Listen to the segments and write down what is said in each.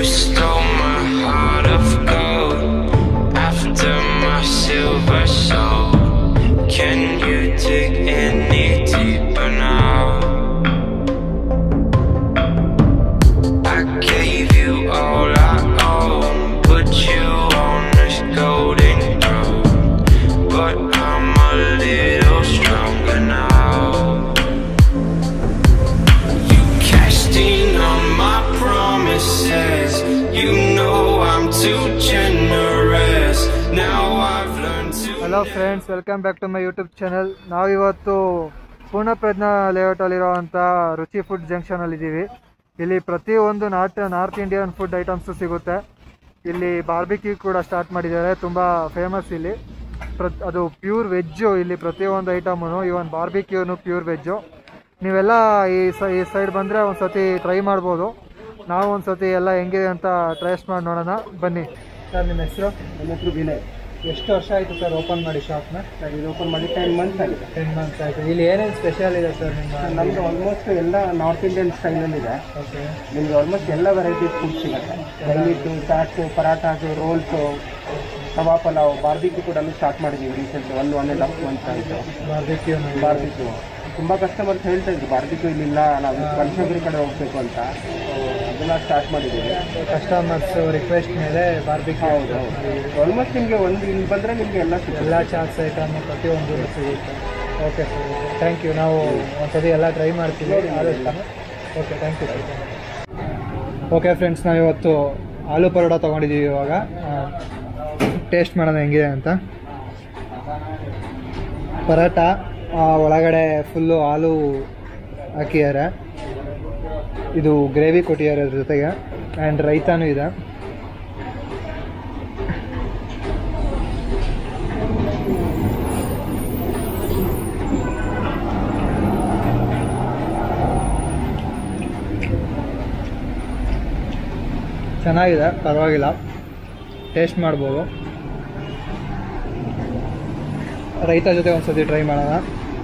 stole my heart of gold after my silver soul. Can you dig any deeper now? I gave you all I own, put you on this golden throne, but I'm a little stronger now. You cashed in on my promises. You know I'm too generous. Now I've learned to. Hello friends welcome back to my YouTube channel ನಾವಿವತ್ತು ಪೂರ್ಣಪ್ರಜ್ಞಾ ಲೇಔಟಲ್ಲಿರುವಂಥ Ruchi food ಜಂಕ್ಷನಲ್ಲಿ ಇದ್ದೀವಿ ಇಲ್ಲಿ ಪ್ರತಿಯೊಂದು north north Indian food items ಸಿಗುತ್ತೆ ಇಲ್ಲಿ barbecue ಕೂಡ start ಮಾಡಿದ್ದಾರೆ ತುಂಬ ಫೇಮಸ್ ಇಲ್ಲಿ ಪ್ರ ಅದು ಪ್ಯೂರ್ ವೆಜ್ಜು ಇಲ್ಲಿ ಪ್ರತಿಯೊಂದು ಐಟಮು ಇವನ್ ಬಾರ್ಬಿಕ್ಯೂನು ಪ್ಯೂರ್ ವೆಜ್ಜು ನೀವೆಲ್ಲ ಈ ಸ ಈ ಸೈಡ್ ಬಂದರೆ ಒಂದು ಸತಿ ಟ್ರೈ ಮಾಡ್ಬೋದು ನಾವು ಒಂದು ಸತಿ ಎಲ್ಲ ಹೆಂಗಿದೆ ಅಂತ ಟ್ರೇಸ್ಟ್ ಮಾಡಿ ನೋಡೋಣ ಬನ್ನಿ ಸರ್ ನಿಮ್ಮ ಹೆಸರು ನಮ್ಮ ಹೆಸರು ವಿನಯ್ ಎಷ್ಟು ವರ್ಷ ಆಯಿತು ಸರ್ ಓಪನ್ ಮಾಡಿ ಶಾಪ್ನ ಸರ್ ಇದು ಓಪನ್ ಮಾಡಿ ಟೆನ್ ಮಂತ್ಸ್ ಆಗಿದೆ ಟೆನ್ ಮಂತ್ಸ್ ಆಯಿತು ಇಲ್ಲಿ ಏನೇನು ಸ್ಪೆಷಲ್ ಇದೆ ಸರ್ ನಿಮ್ಮ ನಮ್ದು ಆಲ್ಮೋಸ್ಟ್ ಎಲ್ಲ ನಾರ್ತ್ ಇಂಡಿಯನ್ ಸ್ಟೈಲಲ್ಲಿ ಇದೆ ಓಕೆ ನಿಮ್ಗೆ ಆಲ್ಮೋಸ್ಟ್ ಎಲ್ಲ ವೆರೈಟೀಸ್ ಫುಡ್ ಸಿಗುತ್ತೆ ದಲ್ಲಿಟ್ಟು ಚಾಟ್ಸು ಪರಾಟಾಸು ರೋಲ್ಸು ಕಬಾಬ್ ಪಲಾವ್ ಬಾರ್ಬಿಕ್ಯೂ ಕೂಡ ಸ್ಟಾರ್ಟ್ ಮಾಡಿದ್ದೀವಿ recent one one and half months ಆಯಿತು ಬಾರ್ಬಿಕ್ಯೂ ಬಾರ್ಬಿಕ್ಯೂ ತುಂಬ ಕಸ್ಟಮರ್ಸ್ ಹೇಳ್ತಾ ಇದ್ರು ಬಾರ್ಬಿಕ್ಯೂ ಇಲ್ಲಿಲ್ಲ ನಾವು ಬನಶಂಕರಿ ಕಡೆ ಹೋಗ್ಬೇಕು ಅಂತ ಅದನ್ನ ಸ್ಟಾರ್ಟ್ ಮಾಡಿದ್ದೀವಿ ಕಸ್ಟಮರ್ಸ್ ರಿಕ್ವೆಸ್ಟ್ ಮೇಲೆ ಬಾರ್ಬಿಕ್ಯೂ ಹೌದು ಹೌದು ಆಲ್ಮೋಸ್ಟ್ ನಿಮಗೆ ಒಂದು ಇಲ್ಲಿ ಬಂದರೆ ನಿಮಗೆ ಎಲ್ಲ ಸಿಗುತ್ತೆ ಎಲ್ಲ ಚಾಟ್ಸ್ ಐಟಮ್ ಪ್ರತಿಯೊಂದು ಸಿಗುತ್ತೆ ಓಕೆ ಸರ್ ಥ್ಯಾಂಕ್ ಯು ನಾವು ಒಂದ್ಸತಿ ಎಲ್ಲ ಟ್ರೈ ಮಾಡ್ತೀವಿ ಆದಷ್ಟು okay thank you sir okay friends ನಾವಿವತ್ತು ಆಲೂ ಪರೋಟ ತೊಗೊಂಡಿದ್ದೀವಿ ಇವಾಗ ಟೇಸ್ಟ್ ಮಾಡೋಣ ಹೆಂಗಿದೆ ಅಂತ ಪರೋಟ ಆ, ಒಳಗಡೆ ಫುಲ್ಲು ಹಾಲು ಹಾಕಿದ್ದಾರೆ ಇದು ಗ್ರೇವಿ ಕೊಟ್ಟಿದ್ದಾರೆ ಅದ್ರ ಜೊತೆಗೆ ಆ್ಯಂಡ್ ರೈತಾನೂ ಇದೆ ಚೆನ್ನಾಗಿದೆ ಪರವಾಗಿಲ್ಲ ಟೇಸ್ಟ್ ಮಾಡ್ಬೋದು ರೈತ ಜೊತೆ ಒಂದ್ಸತಿ ಟ್ರೈ ಮಾಡೋಣ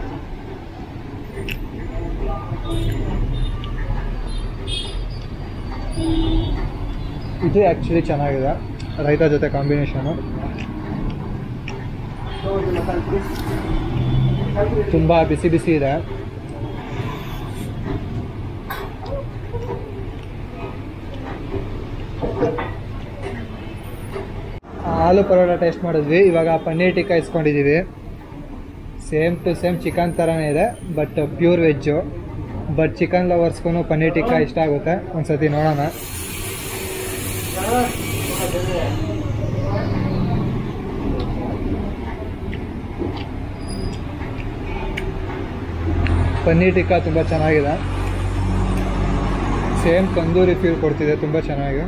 ಇದು ಆ್ಯಕ್ಚುಲಿ ಚೆನ್ನಾಗಿದೆ ರೈತ ಜೊತೆ ಕಾಂಬಿನೇಷನು ತುಂಬ ಬಿಸಿ ಬಿಸಿ ಇದೆ ಆಲೂ ಪರೋಟ ಟೇಸ್ಟ್ ಮಾಡಿದ್ವಿ ಇವಾಗ ಪನ್ನೀರ್ ಟಿಕ್ಕಾ ಇಸ್ಕೊಂಡಿದ್ದೀವಿ ಸೇಮ್ ಟು ಸೇಮ್ ಚಿಕನ್ ಥರನೇ ಇದೆ but pure veg but chicken ಲವರ್ಸ್ಗೂ ಪನ್ನೀರ್ ಟಿಕ್ಕಾ ಇಷ್ಟ ಆಗುತ್ತೆ ಒಂದ್ಸತಿ ನೋಡೋಣ ಪನ್ನೀರ್ ಟಿಕ್ಕಾ ತುಂಬ ಚೆನ್ನಾಗಿದೆ ಸೇಮ್ ತಂದೂರಿ ಫೀಲ್ ಕೊಡ್ತಿದೆ ತುಂಬ ಚೆನ್ನಾಗಿ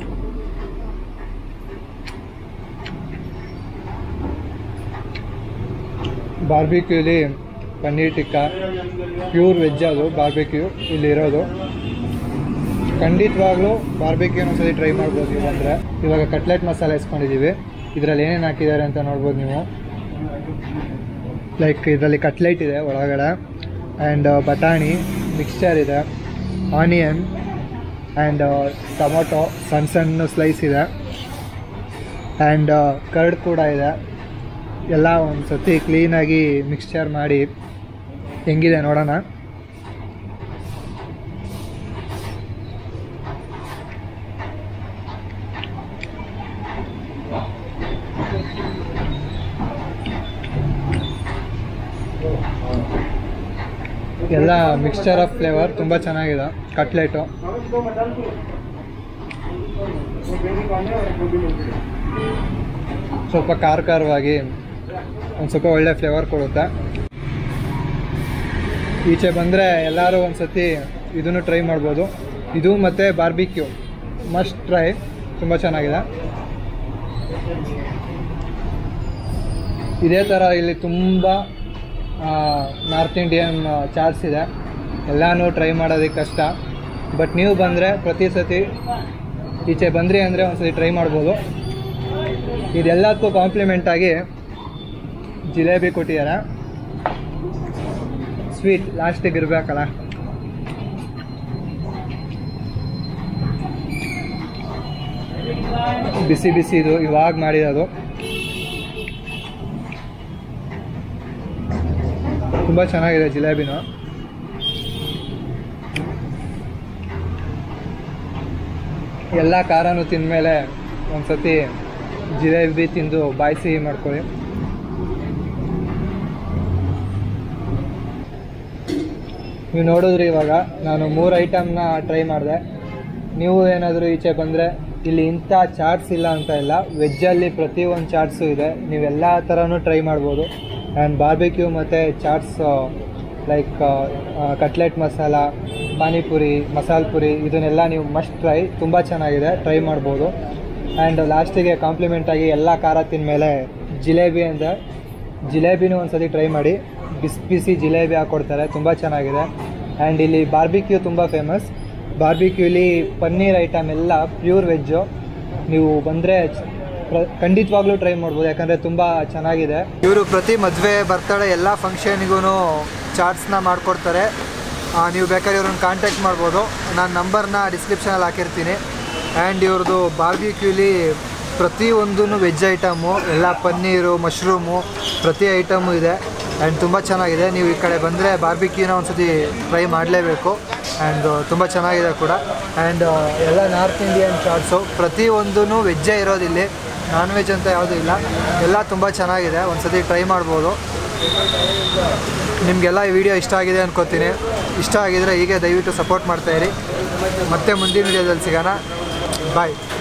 ಬಾರ್ಬಿಕ್ಯೂಲಿ ಪನ್ನೀರ್ ಟಿಕ್ಕಾ ಪ್ಯೂರ್ ವೆಜ್ ಅದು ಬಾರ್ಬಿಕ್ಯೂ ಇಲ್ಲಿರೋದು ಖಂಡಿತವಾಗ್ಲೂ ಬಾರ್ಬಿಕ್ಯೂನ ಒಂದ್ಸತಿ ಟ್ರೈ ಮಾಡ್ಬೋದು ನೀವು ಅಂದರೆ ಇವಾಗ ಕಟ್ಲೆಟ್ ಮಸಾಲೆ ಇಸ್ಕೊಂಡಿದ್ದೀವಿ ಇದರಲ್ಲಿ ಏನೇನು ಹಾಕಿದ್ದಾರೆ ಅಂತ ನೋಡ್ಬೋದು ನೀವು ಲೈಕ್ ಇದರಲ್ಲಿ ಕಟ್ಲೆಟ್ ಇದೆ ಒಳಗಡೆ ಆ್ಯಂಡ್ ಬಟಾಣಿ ಮಿಕ್ಸ್ಚರ್ ಇದೆ ಆನಿಯನ್ ಆ್ಯಂಡ್ ಟೊಮೊಟೊ ಸಣ್ಣ ಸಣ್ಣ ಸ್ಲೈಸ್ ಇದೆ ಆ್ಯಂಡ್ ಕರ್ಡ್ ಕೂಡ ಇದೆ ಎಲ್ಲ ಒಂದು ಸತಿ ಕ್ಲೀನಾಗಿ ಮಿಕ್ಸ್ಚರ್ ಮಾಡಿ ಹೆಂಗಿದೆ ನೋಡೋಣ ಎಲ್ಲ ಮಿಕ್ಸ್ಚರ್ ಆಫ್ ಫ್ಲೇವರ್ ತುಂಬ ಚೆನ್ನಾಗಿದೆ ಕಟ್ಲೆಟು ಸ್ವಲ್ಪ ಖಾರ ಖಾರವಾಗಿ ಒಂದು ಸ್ವಲ್ಪ ಒಳ್ಳೆ ಫ್ಲೇವರ್ ಕೊಡುತ್ತೆ ಈಚೆ ಬಂದರೆ ಎಲ್ಲರೂ ಒಂದು ಸತಿ ಇದನ್ನು ಟ್ರೈ ಮಾಡ್ಬೋದು ಇದು ಮತ್ತು ಬಾರ್ಬಿಕ್ಯೂ ಮಸ್ಟ್ ಟ್ರೈ ತುಂಬ ಚೆನ್ನಾಗಿದೆ ಇದೇ ಥರ ಇಲ್ಲಿ ತುಂಬ ನಾರ್ತ್ ಇಂಡಿಯನ್ ಚಾಟ್ಸ್ ಇದೆ ಎಲ್ಲನೂ ಟ್ರೈ ಮಾಡೋದಕ್ಕೆ ಕಷ್ಟ ಬಟ್ ನೀವು ಬಂದರೆ ಪ್ರತಿ ಸತಿ ಈಚೆ ಬಂದ್ರಿ ಅಂದರೆ ಒಂದ್ಸತಿ ಟ್ರೈ ಮಾಡ್ಬೋದು ಇದೆಲ್ಲದಕ್ಕೂ ಕಾಂಪ್ಲಿಮೆಂಟ್ ಆಗಿ ಜಿಲೇಬಿ ಕೊಟ್ಟಿದ್ದಾರೆ ಸ್ವೀಟ್ ಲಾಸ್ಟಿಗೆ ಇರಬೇಕಲ್ಲ ಬಿಸಿ ಬಿಸಿ ಇದು ಇವಾಗ ಮಾಡಿರೋದು ತುಂಬ ಚೆನ್ನಾಗಿದೆ ಜಿಲೇಬಿನೂ ಎಲ್ಲ ಖಾರನೂ ತಿಂದಮೇಲೆ ಒಂದ್ಸತಿ ಜಿಲೇಬಿ ತಿಂದು ಬಾಯಿ ಸಿಹಿ ಮಾಡ್ಕೊಳ್ಳಿ ನೀವು ನೋಡಿದ್ರಿ ಇವಾಗ ನಾನು ಮೂರು ಐಟಮ್ನ ಟ್ರೈ ಮಾಡಿದೆ ನೀವು ಏನಾದರೂ ಈಚೆ ಬಂದರೆ ಇಲ್ಲಿ ಇಂಥ ಚಾಟ್ಸ್ ಇಲ್ಲ ಅಂತ ಇಲ್ಲ ವೆಜ್ಜಲ್ಲಿ ಪ್ರತಿಯೊಂದು ಚಾಟ್ಸು ಇದೆ ನೀವೆಲ್ಲ ಥರನೂ ಟ್ರೈ ಮಾಡ್ಬೋದು ಆ್ಯಂಡ್ ಬಾರ್ಬಿಕ್ಯೂ ಮತ್ತು ಚಾಟ್ಸ್ ಲೈಕ್ ಕಟ್ಲೆಟ್ ಮಸಾಲ ಪಾನಿಪುರಿ ಮಸಾಲ ಪುರಿ ಇದನ್ನೆಲ್ಲ ನೀವು ಮಸ್ಟ್ ಟ್ರೈ ತುಂಬ ಚೆನ್ನಾಗಿದೆ ಟ್ರೈ ಮಾಡ್ಬೋದು ಆ್ಯಂಡ್ ಲಾಸ್ಟಿಗೆ ಕಾಂಪ್ಲಿಮೆಂಟಾಗಿ ಎಲ್ಲ ಖಾರ ತಿಂದಮೇಲೆ ಜಿಲೇಬಿ ಅಂತ ಜಿಲೇಬಿನೂ ಒಂದ್ಸತಿ ಟ್ರೈ ಮಾಡಿ ಬಿಸಿ ಬಿಸಿ ಜಿಲೇಬಿ ಹಾಕ್ಕೊಡ್ತಾರೆ ತುಂಬ ಚೆನ್ನಾಗಿದೆ ಆ್ಯಂಡ್ ಇಲ್ಲಿ ಬಾರ್ಬಿಕ್ಯೂ ತುಂಬ ಫೇಮಸ್ ಬಾರ್ಬಿಕ್ಯೂಲಿ ಪನ್ನೀರ್ ಐಟಮ್ ಎಲ್ಲ ಪ್ಯೂರ್ ವೆಜ್ಜು ನೀವು ಬಂದರೆ ಖಂಡಿತವಾಗ್ಲೂ ಟ್ರೈ ಮಾಡ್ಬೋದು ಯಾಕಂದರೆ ತುಂಬ ಚೆನ್ನಾಗಿದೆ ಇವರು ಪ್ರತಿ ಮದುವೆ ಬರ್ತಡೇ ಎಲ್ಲ ಫಂಕ್ಷನ್ಗೂ ಚಾಟ್ಸ್ನ ಮಾಡಿಕೊಡ್ತಾರೆ ನೀವು ಬೇಕಾದ್ರೆ ಇವ್ರನ್ನ ಕಾಂಟ್ಯಾಕ್ಟ್ ಮಾಡ್ಬೋದು ನಾನು ನಂಬರ್ನ ಡಿಸ್ಕ್ರಿಪ್ಷನಲ್ಲಿ ಹಾಕಿರ್ತೀನಿ ಆ್ಯಂಡ್ ಇವ್ರದ್ದು ಬಾರ್ಬಿಕ್ಯೂಲಿ ಪ್ರತಿಯೊಂದೂ ವೆಜ್ ಐಟಮು ಎಲ್ಲ ಪನ್ನೀರು ಮಶ್ರೂಮು ಪ್ರತಿ ಐಟಮು ಇದೆ ಆ್ಯಂಡ್ ತುಂಬ ಚೆನ್ನಾಗಿದೆ ನೀವು ಈ ಕಡೆ ಬಂದರೆ ಬಾರ್ಬಿಕ್ಯೂನ ಒಂದ್ಸತಿ ಟ್ರೈ ಮಾಡಲೇಬೇಕು ಆ್ಯಂಡ್ ತುಂಬ ಚೆನ್ನಾಗಿದೆ ಕೂಡ ಆ್ಯಂಡ್ ಎಲ್ಲ ನಾರ್ತ್ ಇಂಡಿಯನ್ ಚಾಟ್ಸು ಪ್ರತಿಯೊಂದೂ ವೆಜ್ಜೇ ಇರೋದಿಲ್ಲಿ ನಾನ್ ವೆಜ್ ಅಂತ ಯಾವುದೂ ಇಲ್ಲ ಎಲ್ಲ ತುಂಬ ಚೆನ್ನಾಗಿದೆ ಒಂದ್ಸತಿ ಟ್ರೈ ಮಾಡ್ಬೋದು ನಿಮಗೆಲ್ಲ ಈ ವಿಡಿಯೋ ಇಷ್ಟ ಆಗಿದೆ ಅನ್ಕೋತೀನಿ ಇಷ್ಟ ಆಗಿದರೆ ಹೀಗೆ ದಯವಿಟ್ಟು ಸಪೋರ್ಟ್ ಮಾಡ್ತಾಯಿರಿ ಮತ್ತೆ ಮುಂದಿನ ವಿಡಿಯೋದಲ್ಲಿ ಸಿಗೋಣ ಬಾಯ್